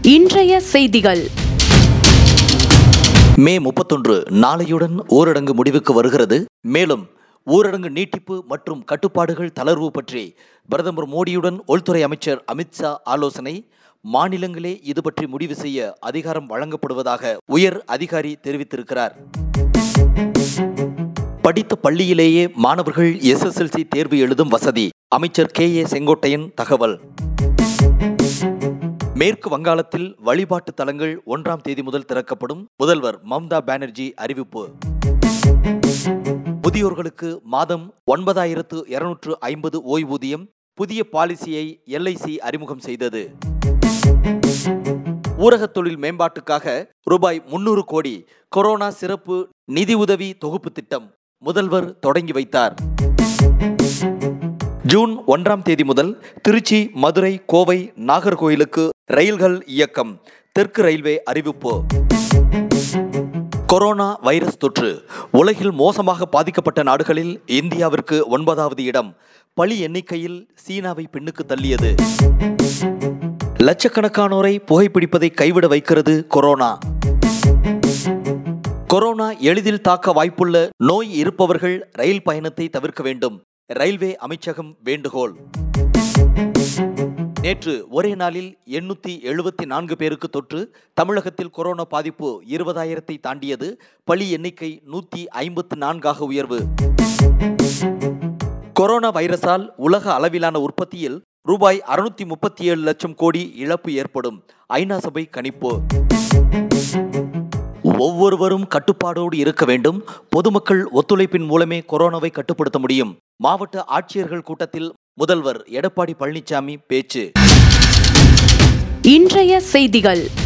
இன்றைய செய்திகள் மே முப்பத்தொன்று நாளையுடன் ஊரடங்கு முடிவுக்கு வருகிறது மேலும் ஊரடங்கு நீட்டிப்பு மற்றும் கட்டுப்பாடுகள் தளர்வு பற்றி பிரதமர் மோடியுடன் உள்துறை அமைச்சர் அமித்ஷா ஆலோசனை மாநிலங்களே இது பற்றி முடிவு செய்ய அதிகாரம் வழங்கப்படுவதாக உயர் அதிகாரி தெரிவித்திருக்கிறார் படித்த பள்ளியிலேயே மாணவர்கள் எஸ்எஸ்எல்சி தேர்வு எழுதும் வசதி அமைச்சர் கே ஏ செங்கோட்டையன் தகவல் மேற்கு வங்காளத்தில் வழிபாட்டு தலங்கள் ஒன்றாம் தேதி முதல் திறக்கப்படும் முதல்வர் மம்தா பானர்ஜி அறிவிப்பு முதியோர்களுக்கு மாதம் ஒன்பதாயிரத்து இருநூற்று ஐம்பது ஓய்வூதியம் புதிய பாலிசியை எல்ஐசி அறிமுகம் செய்தது ஊரகத் தொழில் மேம்பாட்டுக்காக ரூபாய் முன்னூறு கோடி கொரோனா சிறப்பு நிதியுதவி தொகுப்பு திட்டம் முதல்வர் தொடங்கி வைத்தார் ஜூன் ஒன்றாம் தேதி முதல் திருச்சி மதுரை கோவை நாகர்கோயிலுக்கு ரயில்கள் இயக்கம் தெற்கு ரயில்வே அறிவிப்பு கொரோனா வைரஸ் தொற்று உலகில் மோசமாக பாதிக்கப்பட்ட நாடுகளில் இந்தியாவிற்கு ஒன்பதாவது இடம் பலி எண்ணிக்கையில் சீனாவை பின்னுக்கு தள்ளியது லட்சக்கணக்கானோரை புகைப்பிடிப்பதை கைவிட வைக்கிறது கொரோனா கொரோனா எளிதில் தாக்க வாய்ப்புள்ள நோய் இருப்பவர்கள் ரயில் பயணத்தை தவிர்க்க வேண்டும் ரயில்வே அமைச்சகம் வேண்டுகோள் நேற்று ஒரே நாளில் எண்ணூத்தி எழுபத்தி நான்கு பேருக்கு தொற்று தமிழகத்தில் கொரோனா பாதிப்பு இருபதாயிரத்தை தாண்டியது பலி எண்ணிக்கை நூத்தி ஐம்பத்து நான்காக உயர்வு கொரோனா வைரஸால் உலக அளவிலான உற்பத்தியில் ரூபாய் அறுநூத்தி முப்பத்தி ஏழு லட்சம் கோடி இழப்பு ஏற்படும் ஐநா சபை கணிப்பு ஒவ்வொருவரும் கட்டுப்பாடோடு இருக்க வேண்டும் பொதுமக்கள் ஒத்துழைப்பின் மூலமே கொரோனாவை கட்டுப்படுத்த முடியும் மாவட்ட ஆட்சியர்கள் கூட்டத்தில் முதல்வர் எடப்பாடி பழனிசாமி பேச்சு இன்றைய செய்திகள்